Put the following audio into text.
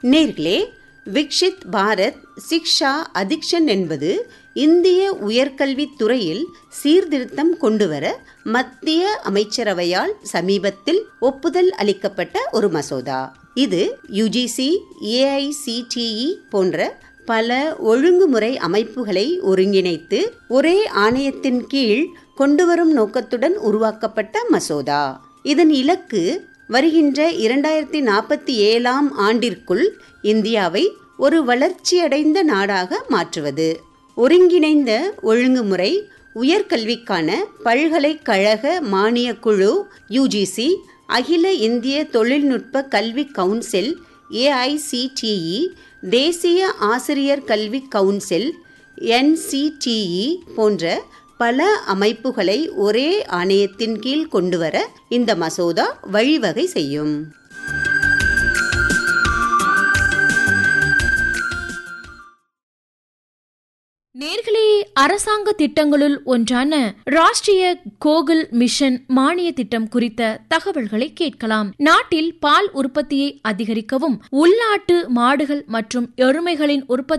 நேர்களே விக்ஷித் பாரத் சிக்ஷா அதிக்ஷன் என்பது இந்திய உயர்கல்வித் துறையில் சீர்திருத்தம் கொண்டுவர மத்திய அமைச்சரவையால் சமீபத்தில் ஒப்புதல் அளிக்கப்பட்ட ஒரு மசோதா இது யுஜிசி ஏஐசிடிஇ போன்ற பல ஒழுங்குமுறை அமைப்புகளை ஒருங்கிணைத்து ஒரே ஆணையத்தின் கீழ் கொண்டுவரும் நோக்கத்துடன் உருவாக்கப்பட்ட மசோதா இதன் இலக்கு வருகின்ற இரண்டாயிரத்தி நாற்பத்தி ஏழாம் ஆண்டிற்குள் இந்தியாவை ஒரு வளர்ச்சியடைந்த நாடாக மாற்றுவது ஒருங்கிணைந்த ஒழுங்குமுறை உயர்கல்விக்கான பல்கலைக்கழக மானியக் குழு யுஜிசி அகில இந்திய தொழில்நுட்ப கல்வி கவுன்சில் ஏஐசிடிஇ தேசிய ஆசிரியர் கல்வி கவுன்சில் என்சிடிஇ போன்ற பல அமைப்புகளை ஒரே ஆணையத்தின் கீழ் கொண்டுவர இந்த மசோதா வழிவகை செய்யும் நேர்களே அரசாங்க திட்டங்களுள் ஒன்றான ராஷ்டிரிய கோகுல் மிஷன் மானிய திட்டம் குறித்த தகவல்களை கேட்கலாம் நாட்டில் பால் உற்பத்தியை அதிகரிக்கவும் உள்நாட்டு மாடுகள் மற்றும் எருமைகளின் உற்பத்தி